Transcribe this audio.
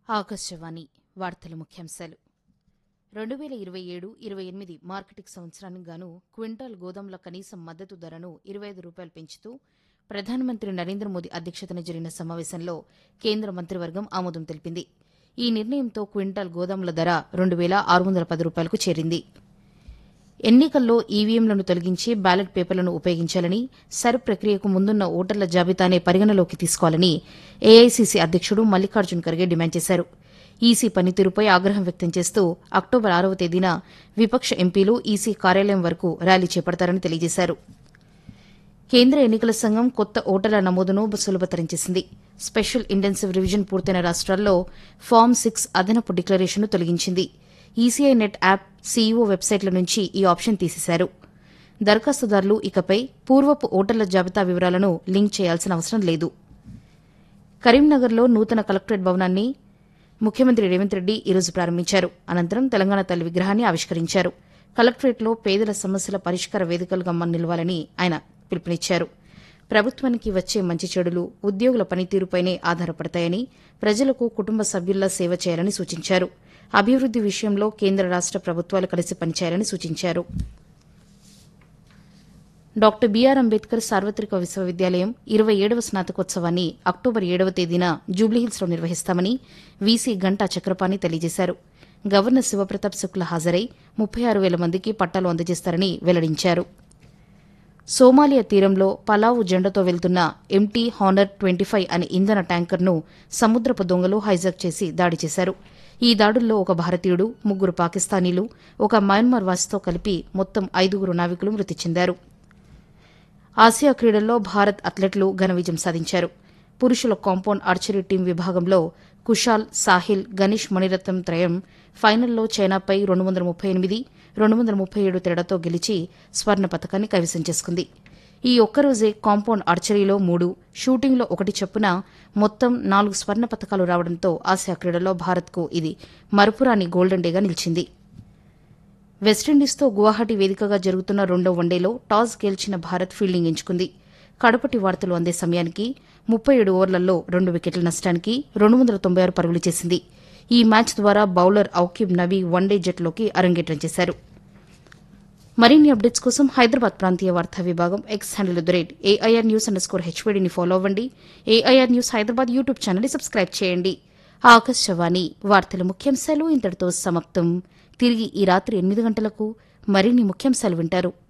ఆకాశవాణి వార్తల ముఖ్యాంశాలు రెండు వేల ఇరవై ఏడు ఇరవై ఎనిమిది మార్కెటింగ్ సంవత్సరానికి గాను క్వింటాల్ గోదాముల కనీస మద్దతు ధరను ఇరవై ఐదు రూపాయలు పెంచుతూ ప్రధానమంత్రి నరేంద్ర మోదీ అధ్యక్షతన జరిగిన సమావేశంలో కేంద్ర మంత్రివర్గం ఆమోదం తెలిపింది ఈ నిర్ణయంతో క్వింటాల్ గోదాముల ధర రెండు వేల ఆరు వందల పది రూపాయలకు చేరింది ఎన్నికల్లో ఈవీఎంలను తొలగించి బ్యాలెట్ పేపర్లను ఉపయోగించాలని సర్ ప్రక్రియకు ముందున్న ఓటర్ల జాబితానే పరిగణలోకి తీసుకోవాలని ఏఐసీసీ అధ్యక్షుడు మల్లికార్జున్ ఖర్గే డిమాండ్ చేశారు ఈసీ పనితీరుపై ఆగ్రహం వ్యక్తం చేస్తూ అక్టోబర్ ఆరవ తేదీన విపక్ష ఎంపీలు ఈసీ కార్యాలయం వరకు ర్యాలీ చేపడతారని తెలియజేశారు కేంద్ర ఎన్నికల సంఘం కొత్త ఓటర్ల నమోదును సులభతరం చేసింది స్పెషల్ ఇంటెన్సివ్ రివిజన్ పూర్తయిన రాష్ట్రాల్లో ఫామ్ సిక్స్ అదనపు డిక్లరేషన్ను తొలగించింది ఈసీఐ నెట్ యాప్ సీఈఓ వెబ్సైట్ల నుంచి ఈ ఆప్షన్ తీసేశారు దరఖాస్తుదారులు ఇకపై పూర్వపు ఓటర్ల జాబితా వివరాలను లింక్ చేయాల్సిన అవసరం లేదు కరీంనగర్లో నూతన కలెక్టరేట్ భవనాన్ని ముఖ్యమంత్రి రేవంత్ రెడ్డి ఈరోజు ప్రారంభించారు అనంతరం తెలంగాణ తల్లి విగ్రహాన్ని ఆవిష్కరించారు కలెక్టరేట్లో పేదల సమస్యల పరిష్కార వేదికలుగా మన నిలవాలని ఆయన పిలుపునిచ్చారు ప్రభుత్వానికి వచ్చే మంచి చెడులు ఉద్యోగుల పనితీరుపైనే ఆధారపడతాయని ప్రజలకు కుటుంబ సభ్యుల్లా సేవ చేయాలని సూచించారు అభివృద్ది విషయంలో కేంద్ర రాష్ట ప్రభుత్వాలు కలిసి పనిచేయాలని సూచించారు డాక్టర్ బీఆర్ అంబేద్కర్ సార్వత్రిక విశ్వవిద్యాలయం ఇరవై ఏడవ స్నాతకోత్సవాన్ని అక్టోబర్ ఏడవ తేదీన జూబ్లీహిల్స్లో నిర్వహిస్తామని వీసీ గంటా చక్రపాణి తెలియజేశారు గవర్నర్ శివప్రతాప్ శుక్ల హాజరై ముప్పై ఆరు వేల మందికి పట్టాలు అందజేస్తారని వెల్లడించారు సోమాలియా తీరంలో పలావు జెండాతో వెళ్తున్న ఎంటీ హానర్ ట్వంటీ ఫైవ్ అనే ఇంధన ట్యాంకర్ను సముద్రపు దొంగలు హైజాక్ చేసి దాడి చేశారు ఈ దాడుల్లో ఒక భారతీయుడు ముగ్గురు పాకిస్తానీలు ఒక మయన్మార్ వాసితో కలిపి మొత్తం ఐదుగురు నావికులు మృతి చెందారు ఆసియా క్రీడల్లో భారత్ అథ్లెట్లు ఘన విజయం సాధించారు పురుషుల కాంపౌండ్ ఆర్చరీ టీం విభాగంలో కుషాల్ సాహిల్ గణేష్ మణిరత్నం త్రయం ఫైనల్లో చైనాపై రెండు వందల ముప్పై ఎనిమిది రెండు వందల ముప్పై ఏడు తేడాతో గెలిచి స్వర్ణ పథకాన్ని కైవసం చేసుకుంది ఈ ఒక్కరోజే కాంపౌండ్ ఆర్చరీలో మూడు షూటింగ్లో ఒకటి చొప్పున మొత్తం నాలుగు స్వర్ణ పథకాలు రావడంతో ఆసియా క్రీడల్లో భారత్కు ఇది మరపురాని గోల్డెన్ డేగా నిలిచింది వెస్టిండీస్తో గువాహటి వేదికగా జరుగుతున్న రెండో వన్డేలో టాస్ గెలిచిన భారత్ ఫీల్డింగ్ ఎంచుకుంది కడపటి వార్తలు అందే సమయానికి ముప్పై ఏడు ఓవర్లలో రెండు వికెట్ల నష్టానికి రెండు వందల తొంభై ఆరు పరుగులు చేసింది ఈ మ్యాచ్ ద్వారా బౌలర్ ఔకిబ్ నబీ వన్డే జట్లోకి అరంగేట్రం చేశారు మరిన్ని అప్డేట్స్ కోసం హైదరాబాద్ ప్రాంతీయ వార్తా విభాగం X handle the rate AIR news under score హెచ్వీడీని ఫాలో అవ్వండి ఏఐఆర్ న్యూస్ హైదరాబాద్ యూట్యూబ్ ఛానల్ని సబ్స్క్రైబ్ చేయండి ఆకాశవాణి వార్తల ముఖ్యాంశాలు ఇంతటితో సమాప్తం తిరిగి ఈ రాత్రి ఎనిమిది గంటలకు మరిన్ని ముఖ్యాంశాలు వింటారు